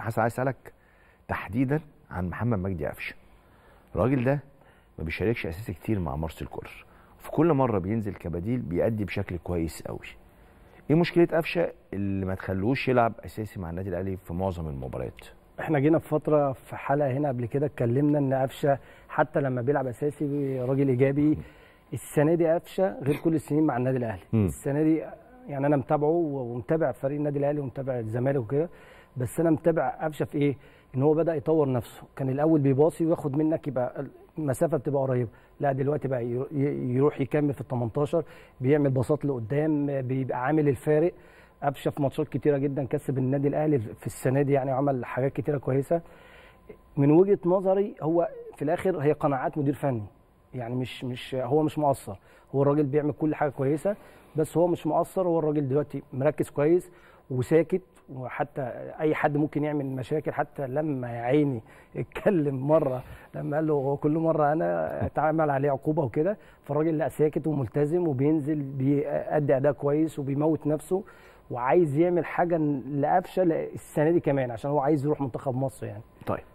كابتن حسن عايز اسالك تحديدا عن محمد مجدي قفشه الراجل ده ما بيشاركش اساسي كتير مع مارسيل كولر في كل مره بينزل كبديل بيأدي بشكل كويس قوي ايه مشكله قفشه اللي ما تخلوش يلعب اساسي مع النادي الاهلي في معظم المباريات احنا جينا في فتره في حلقه هنا قبل كده اتكلمنا ان قفشه حتى لما بيلعب اساسي راجل ايجابي السنه دي قفشه غير كل السنين مع النادي الاهلي مم. السنه دي يعني انا متابعه ومتابع فريق النادي الاهلي ومتابع الزمالك وكده بس انا متابع قفشه في ايه ان هو بدا يطور نفسه كان الاول بيباصي وياخد منك يبقى المسافه بتبقى قريبه لا دلوقتي بقى يرو- ي- يروح يكمل في ال 18 بيعمل باصات لقدام بيبقى عامل الفارق قفشه في ماتشات كتيره جدا كسب النادي الاهلي في السنه دي يعني عمل حاجات كتيره كويسه من وجهه نظري هو في الاخر هي قناعات مدير فني يعني مش مش هو مش مقصر هو الراجل بيعمل كل حاجه كويسه بس هو مش مقصر هو الراجل دلوقتي مركز كويس وساكت وحتى اي حد ممكن يعمل مشاكل حتى لما يا عيني اتكلم مره لما قال له هو كل مره انا اتعمل عليه عقوبه وكده فالراجل لا ساكت وملتزم وبينزل بيأدي اداء كويس وبيموت نفسه وعايز يعمل حاجه لقفشه السنه دي كمان عشان هو عايز يروح منتخب مصر يعني طيب